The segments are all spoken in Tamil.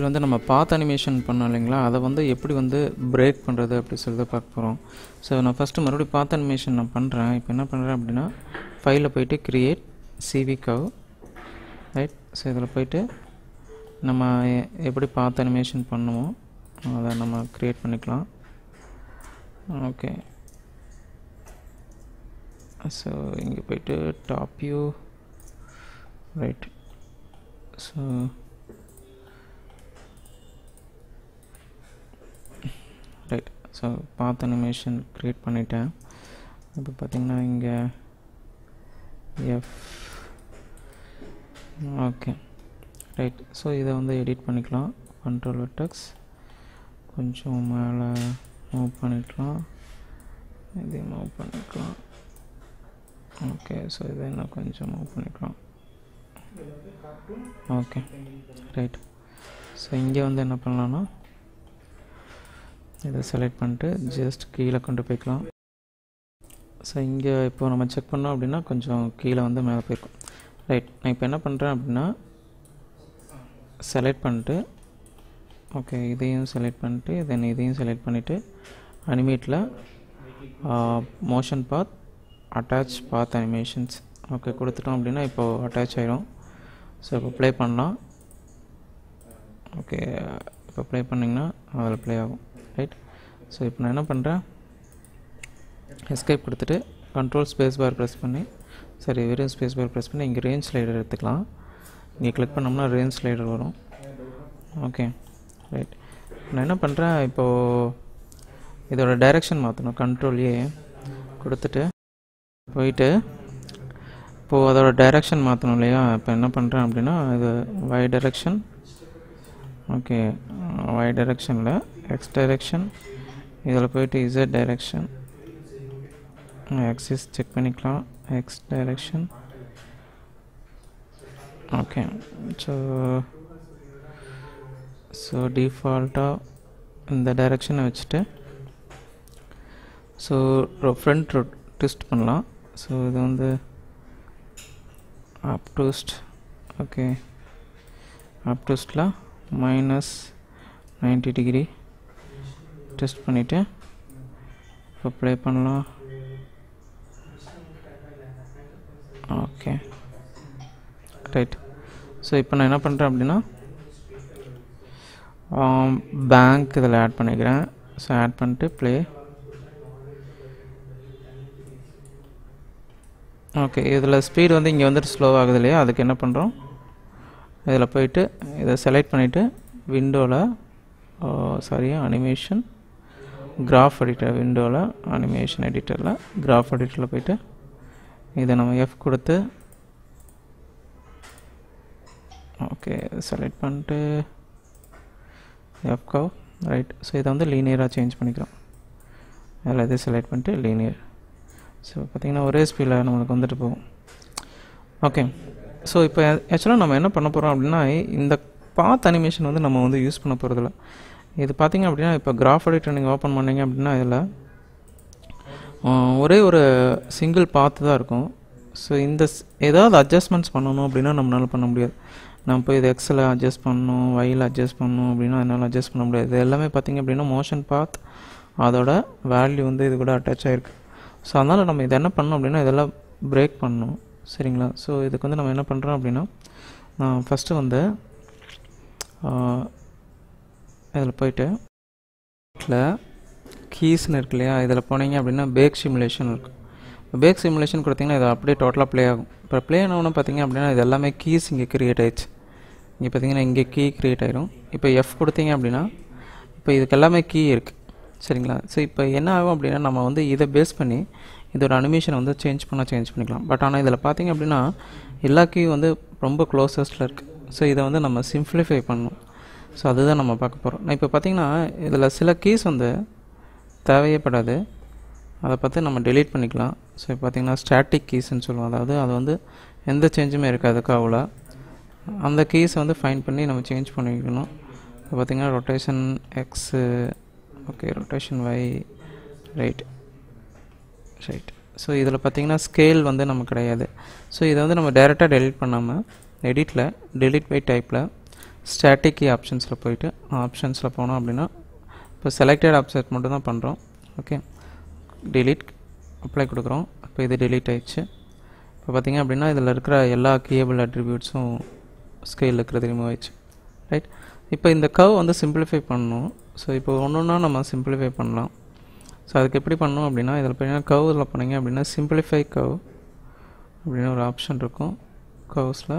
இது வந்து நம்ம பாத் அனிமேஷன் பண்ணோம் இல்லைங்களா அதை வந்து எப்படி வந்து பிரேக் பண்ணுறது அப்படி சொல்லிட்டு பார்க்க போகிறோம் ஸோ நான் ஃபஸ்ட்டு மறுபடியும் பாத் அனிமேஷன் நான் பண்ணுறேன் இப்போ என்ன பண்ணுறேன் அப்படின்னா ஃபைலில் போயிட்டு create CV curve right so இதில் போயிட்டு நம்ம எ- எப்படி பாத் அனிமேஷன் பண்ணுமோ அதை நம்ம க்ரியேட் பண்ணிக்கலாம் ஓகே ஸோ இங்கே போயிட்டு top view right so right so path animation create பண்ணிட்டேன் இப்போ பார்த்தீங்கன்னா இங்கே எஃப் ஓகே ரைட் ஸோ இதை வந்து எடிட் பண்ணிக்கலாம் கண்ட்ரோல் வெட்டக்ஸ் கொஞ்சம் மேலே மூவ் பண்ணிக்கலாம் இதையும் மூவ் பண்ணிக்கலாம் ஓகே ஸோ இதை இன்னும் கொஞ்சம் மூவ் பண்ணிக்கலாம் ஓகே ரைட் ஸோ இங்கே வந்து என்ன பண்ணலான்னா இதை செலக்ட் பண்ணிட்டு ஜஸ்ட் கீழே கொண்டு போய்க்கலாம் ஸோ இங்கே இப்போ நம்ம செக் பண்ணோம் அப்படின்னா கொஞ்சம் கீழே வந்து மேலே போயிருக்கும் ரைட் நான் இப்போ என்ன பண்ணுறேன் அப்படின்னா செலக்ட் பண்ணிட்டு ஓகே இதையும் செலக்ட் பண்ணிட்டு தென் இதையும் செலக்ட் பண்ணிவிட்டு அனிமேட்டில் motion path attach path animations okay கொடுத்துட்டோம் அப்படின்னா இப்போது அட்டாச் ஆயிரும் ஸோ இப்போ ப்ளே பண்ணலாம் ஓகே இப்போ ப்ளே பண்ணிங்கன்னா அதில் ப்ளே ஆகும் ரைட் ஸோ இப்போ நான் என்ன பண்ணுறேன் எஸ்கேப் கொடுத்துட்டு கண்ட்ரோல் ஸ்பேஸ் பார் ப்ரெஸ் பண்ணி சரி வெறும் ஸ்பேஸ் பார் ப்ரெஸ் பண்ணி இங்கே ரேஞ்ச் ஸ்லைடர் எடுத்துக்கலாம் இங்கே கிளிக் பண்ணோம்னா ரேஞ்ச் ஸ்லைடர் வரும் ஓகே ரைட் நான் என்ன பண்ணுறேன் இப்போது இதோட டைரெக்ஷன் மாற்றணும் கண்ட்ரோல் ஏ கொடுத்துட்டு போயிட்டு இப்போது அதோட டைரெக்ஷன் மாற்றணும் இல்லையா இப்போ என்ன பண்ணுறேன் அப்படின்னா இது y டைரெக்ஷன் ஓகே y டைரெக்ஷனில் எக்ஸ் டைரெக்ஷன் இதில் போயிட்டு z டைரெக்ஷன் ஆக்சிஸ் செக் பண்ணிக்கலாம் X direction okay so so டிஃபால்ட்டாக இந்த டைரெக்ஷனை வச்சுட்டு ஸோ ஃப்ரண்ட் ட்விஸ்ட் பண்ணலாம் ஸோ இது வந்து அப் ட்விஸ்ட் ஓகே அப் ட்விஸ்டில் மைனஸ் நைன்டி டிகிரி டெஸ்ட் பண்ணிவிட்டு இப்போ ப்ளே பண்ணலாம் ஓகே ரைட் ஸோ இப்போ நான் என்ன பண்ணுறேன் அப்படின்னா பேங்க் இதில் ஆட் பண்ணிக்கிறேன் ஸோ ஆட் பண்ணிட்டு ப்ளே ஓகே இதில் ஸ்பீடு வந்து இங்கே வந்துட்டு ஸ்லோ ஆகுது இல்லையா அதுக்கு என்ன பண்ணுறோம் இதில் போயிட்டு இதை செலக்ட் பண்ணிவிட்டு விண்டோவில் சாரி அனிமேஷன் கிராஃப் எடிட்டர் விண்டோவில் அனிமேஷன் எடிட்டரில் கிராஃப் எடிட்டரில் போயிட்டு இதை நம்ம எஃப் கொடுத்து ஓகே செலக்ட் பண்ணிட்டு எஃப் கவ் ரைட் ஸோ இதை வந்து லீனியராக சேஞ்ச் பண்ணிக்கிறோம் அதில் இதை செலக்ட் பண்ணிட்டு லீனியர் ஸோ பார்த்திங்கன்னா ஒரே ஸ்பீடில் நம்மளுக்கு வந்துட்டு போகும் ஓகே ஸோ இப்போ ஆக்சுவலாக நம்ம என்ன பண்ண போகிறோம் அப்படின்னா இந்த பாத் அனிமேஷன் வந்து நம்ம வந்து யூஸ் பண்ண போகிறதில்ல இது பார்த்திங்க அப்படின்னா இப்போ கிராஃப் எடிட்டர் நீங்கள் ஓப்பன் பண்ணீங்க அப்படின்னா இதில் ஒரே ஒரு சிங்கிள் பாத்து தான் இருக்கும் ஸோ இந்த ஸ்- ஏதாவது அட்ஜஸ்ட்மெண்ட்ஸ் பண்ணணும் அப்படின்னா நம்மளால பண்ண முடியாது நம்ம போய் இது எக்ஸில் அட்ஜஸ்ட் பண்ணணும் ஒயில் அட்ஜஸ்ட் பண்ணணும் அப்படின்னா என்னால் அட்ஜஸ்ட் பண்ண முடியாது இது எல்லாமே பார்த்திங்க அப்படின்னா மோஷன் பாத் அதோட வேல்யூ வந்து இது கூட அட்டாச் ஆகிருக்கு ஸோ அதனால் நம்ம இதை என்ன பண்ணணும் அப்படின்னா இதெல்லாம் பிரேக் பண்ணணும் சரிங்களா ஸோ இதுக்கு வந்து நம்ம என்ன பண்ணுறோம் அப்படின்னா ஃபஸ்ட்டு வந்து இதில் போயிட்டு இதில் கீஸ்னு இருக்கு இல்லையா இதில் போனீங்க அப்படின்னா பேக் சிமுலேஷன் இருக்கும் பேக் சிமுலேஷன் கொடுத்தீங்கன்னா இது அப்படியே டோட்டலாக ப்ளே ஆகும் இப்போ ப்ளே ஆனவொன்னே பார்த்தீங்க அப்படின்னா இது எல்லாமே கீஸ் இங்கே கிரியேட் ஆயிடுச்சு இங்கே பார்த்தீங்கன்னா இங்கே கீ கிரியேட் ஆயிரும் இப்போ எஃப் கொடுத்தீங்க அப்படின்னா இப்போ இதுக்கு எல்லாமே கீ இருக்குது சரிங்களா ஸோ இப்போ என்ன ஆகும் அப்படின்னா நம்ம வந்து இதை பேஸ் பண்ணி இதோட அனிமேஷனை வந்து சேஞ்ச் பண்ணால் சேஞ்ச் பண்ணிக்கலாம் பட் ஆனால் இதில் பார்த்தீங்க அப்படின்னா எல்லா கீ வந்து ரொம்ப க்ளோசஸ்ட்டில் இருக்குது ஸோ இதை வந்து நம்ம சிம்ப்ளிஃபை பண்ணணும் ஸோ அதுதான் நம்ம பார்க்க போகிறோம் நான் இப்போ பார்த்தீங்கன்னா இதில் சில கீஸ் வந்து தேவையே படாது அதை பார்த்து நம்ம delete பண்ணிக்கலாம் ஸோ இப்போ பார்த்தீங்கன்னா ஸ்டாட்டிக் கீஸ்ன்னு சொல்லுவோம் அதாவது அது வந்து எந்த சேஞ்சுமே இருக்காது காவில் அந்த கீஸை வந்து ஃபைன் பண்ணி நம்ம சேஞ்ச் பண்ணிக்கணும் இப்போ பார்த்தீங்கன்னா rotation X okay rotation Y right right so இதில் பார்த்தீங்கன்னா ஸ்கேல் வந்து நமக்கு கிடையாது ஸோ இதை வந்து நம்ம டேரெக்டாக delete பண்ணாமல் எடிட்டில் delete பை டைப்பில் ஸ்டாட்டிக் கீ ஆப்ஷன்ஸில் போயிட்டு ஆப்ஷன்ஸில் போனோம் அப்படின்னா இப்போ செலக்டட் ஆப்ஷன்ஸ் மட்டும் தான் பண்ணுறோம் ஓகே delete அப்ளை கொடுக்குறோம் இப்போ இது delete ஆயிடுச்சு இப்போ பார்த்தீங்க அப்படின்னா இதில் இருக்கிற எல்லா கீயபிள் அட்ரிபியூட்ஸும் ஸ்கேல் இருக்கிறது ரிமூவ் ஆயிடுச்சு ரைட் இப்போ இந்த கவ் வந்து சிம்பிளிஃபை பண்ணணும் ஸோ இப்போ ஒன்று ஒன்றா நம்ம சிம்பிளிஃபை பண்ணலாம் ஸோ அதுக்கு எப்படி பண்ணணும் அப்படின்னா இதில் பார்த்தீங்கன்னா கவ்வில் போனீங்க அப்படின்னா சிம்பிளிஃபை கவ் அப்படின்னு ஒரு ஆப்ஷன் இருக்கும் கவ்ஸில்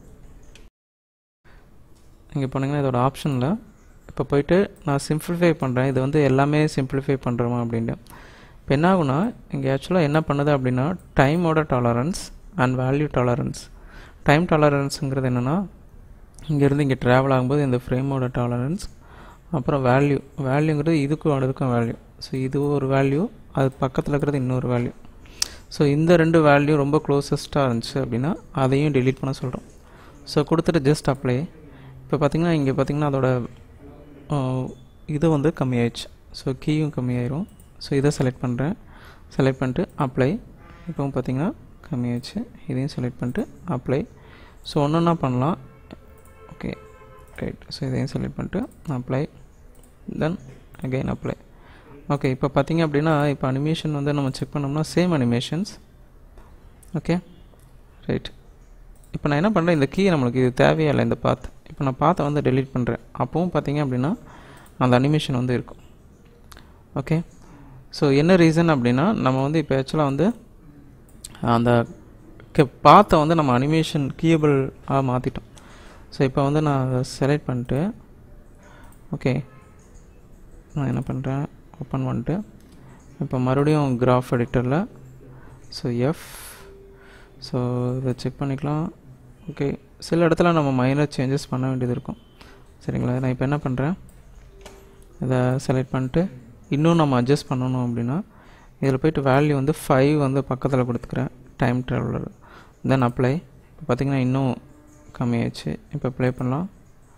இங்கே போனீங்கன்னா இதோட ஆப்ஷனில் இப்போ போயிட்டு நான் சிம்பிளிஃபை பண்ணுறேன் இது வந்து எல்லாமே சிம்பிளிஃபை பண்ணுறோமா அப்படின்ட்டு இப்போ என்ன ஆகுனா இங்கே ஆக்சுவலாக என்ன பண்ணுது அப்படின்னா டைமோட tolerance and value tolerance time டாலரன்ஸுங்கிறது என்னென்னா இங்கேருந்து இங்கே ட்ராவல் ஆகும்போது இந்த ஃப்ரேமோட டாலரன்ஸ் அப்புறம் வேல்யூ வேல்யூங்கிறது இதுக்கும் அதுக்கும் வேல்யூ ஸோ இது ஒரு வேல்யூ அது பக்கத்தில் இருக்கிறது இன்னொரு வேல்யூ ஸோ இந்த ரெண்டு வேல்யூ ரொம்ப க்ளோசஸ்ட்டாக இருந்துச்சு அப்படின்னா அதையும் delete பண்ண சொல்கிறோம் ஸோ கொடுத்துட்டு ஜஸ்ட் அப்ளை இப்போ பார்த்தீங்கன்னா இங்கே பார்த்தீங்கன்னா அதோட ஆஹ், இது வந்து கம்மியாயிடுச்சு ஸோ கீயும் கம்மியாயிரும் ஸோ இதை செலக்ட் பண்ணுறேன் செலக்ட் பண்ணிட்டு அப்ளை இப்போவும் பார்த்தீங்கன்னா கம்மியாயிடுச்சு இதையும் செலக்ட் பண்ணிட்டு அப்ளை ஸோ ஒன்று ஒன்றா பண்ணலாம் ஓகே ரைட் ஸோ இதையும் செலக்ட் பண்ணிட்டு apply then again apply okay இப்போ பார்த்தீங்க அப்படின்னா இப்போ அனிமேஷன் வந்து நம்ம செக் பண்ணோம்னா சேம் அனிமேஷன்ஸ் ஓகே ரைட் இப்போ நான் என்ன பண்ணுறேன் இந்த கீ நம்மளுக்கு இது தேவையே இல்லை இந்த பாத் இப்போ நான் பாத்தை வந்து delete பண்ணுறேன் அப்பவும் பார்த்தீங்க அப்படின்னா அந்த அனிமேஷன் வந்து இருக்கும் ஓகே ஸோ என்ன ரீசன் அப்படின்னா நம்ம வந்து இப்போ ஆக்சுவலாக வந்து அந்த பாத்தை வந்து நம்ம அனிமேஷன் கீயபிளாக மாற்றிட்டோம் ஸோ இப்போ வந்து நான் அதை செலக்ட் பண்ணிட்டு ஓகே நான் என்ன பண்ணுறேன் ஓப்பன் பண்ணிட்டு இப்போ மறுபடியும் கிராஃப் எடிட்டரில் ஸோ எஃப் ஸோ இதை செக் பண்ணிக்கலாம் ஓகே சில இடத்துல நம்ம மைனர் சேஞ்சஸ் பண்ண வேண்டியது இருக்கும் சரிங்களா நான் இப்போ என்ன பண்ணுறேன் இதை செலக்ட் பண்ணிட்டு இன்னும் நம்ம அட்ஜஸ்ட் பண்ணணும் அப்படின்னா இதில் போயிட்டு வேல்யூ வந்து ஃபைவ் வந்து பக்கத்தில் கொடுத்துக்கிறேன் டைம் ட்ராவலர் தென் அப்ளை இப்போ பார்த்தீங்கன்னா இன்னும் கம்மியாயிடுச்சு இப்போ ப்ளே பண்ணலாம்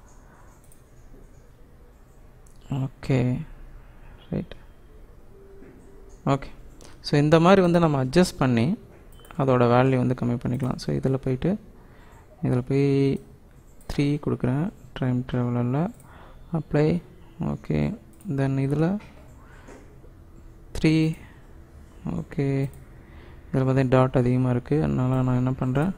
ஓகே ரைட் ஓகே ஸோ இந்த மாதிரி வந்து நம்ம அட்ஜஸ்ட் பண்ணி அதோட வேல்யூ வந்து கம்மி பண்ணிக்கலாம் ஸோ இதில் போயிட்டு இதில் போய் த்ரீ கொடுக்குறேன் டைம் ட்ராவலரில் அப்ளை ஓகே தென் இதில் த்ரீ ஓகே இதில் பார்த்தீங்கன்னா டாட் அதிகமாக இருக்குது அதனால் நான் என்ன பண்ணுறேன்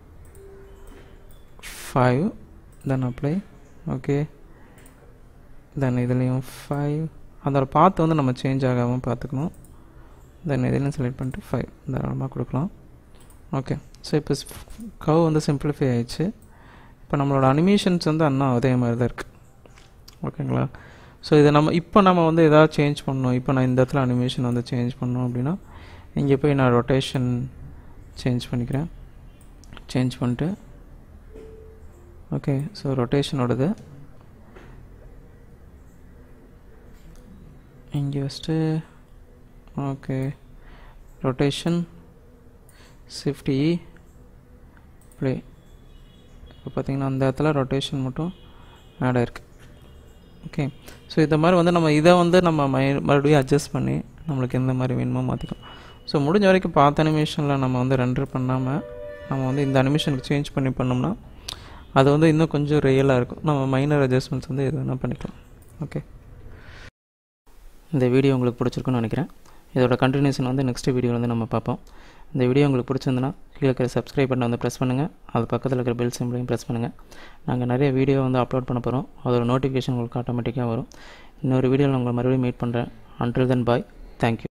five then apply okay then இதுலேயும் ஃபைவ் அதோட பாத்து வந்து நம்ம சேஞ்ச் ஆகாமல் பார்த்துக்கணும் தென் இதுலையும் செலக்ட் பண்ணிட்டு ஃபைவ் தாராளமாக கொடுக்கலாம் ஓகே ஸோ இப்போ கவ் வந்து சிம்பிளிஃபை ஆயிடுச்சு இப்போ நம்மளோட அனிமேஷன்ஸ் வந்து இன்னும் அதே மாதிரி தான் இருக்குது ஓகேங்களா ஸோ இதை நம்ம இப்போ நம்ம வந்து எதாவது சேஞ்ச் பண்ணணும் இப்போ நான் இந்த இடத்துல அனிமேஷன் வந்து சேஞ்ச் பண்ணணும் அப்படின்னா இங்கே போய் நான் ரொட்டேஷன் சேஞ்ச் பண்ணிக்கிறேன் சேஞ்ச் பண்ணிட்டு ஓகே ஸோ ரொட்டேஷனோடது இங்கே ஃபஸ்ட்டு ஓகே ரொட்டேஷன் ஷிஃப்ட் இ ப்ளே இப்போ பார்த்தீங்கன்னா அந்த இடத்துல ரொட்டேஷன் மட்டும் ஆட் ஆயிருக்கு ஓகே ஸோ இந்த மாதிரி வந்து நம்ம இதை வந்து நம்ம மை மறுபடியும் அட்ஜஸ்ட் பண்ணி நம்மளுக்கு எந்த மாதிரி வேணுமோ மாற்றிக்கலாம் ஸோ முடிஞ்ச வரைக்கும் பார்த்த அனிமேஷனில் நம்ம வந்து ரெண்டர் பண்ணாமல் நம்ம வந்து இந்த அனிமேஷனுக்கு சேஞ்ச் பண்ணி பண்ணோம்னா அது வந்து இன்னும் கொஞ்சம் ரியலாக இருக்கும் நம்ம மைனர் அட்ஜஸ்ட்மெண்ட்ஸ் வந்து எது வேணால் பண்ணிக்கலாம் ஓகே இந்த வீடியோ உங்களுக்கு பிடிச்சிருக்குன்னு நினைக்கிறேன் இதோட கண்டினியூஷன் வந்து நெக்ஸ்ட் வீடியோ வந்து நம்ம பார்ப்போம் இந்த வீடியோ உங்களுக்கு பிடிச்சிருந்துன்னா கீழே இருக்கிற சப்ஸ்கிரைப் பட்டனை வந்து ப்ரெஸ் பண்ணுங்கள் அது பக்கத்தில் இருக்கிற பெல் சிம்பிளையும் ப்ரெஸ் பண்ணுங்கள் நாங்கள் நிறைய வீடியோ வந்து அப்லோட் பண்ண போகிறோம் அதோட நோட்டிஃபிகேஷன் உங்களுக்கு ஆட்டோமேட்டிக்காக வரும் இன்னொரு வீடியோவில் உங்களை மறுபடியும் மீட் பண்ணுறேன் அன்டில் தென் பாய் தேங்க்யூ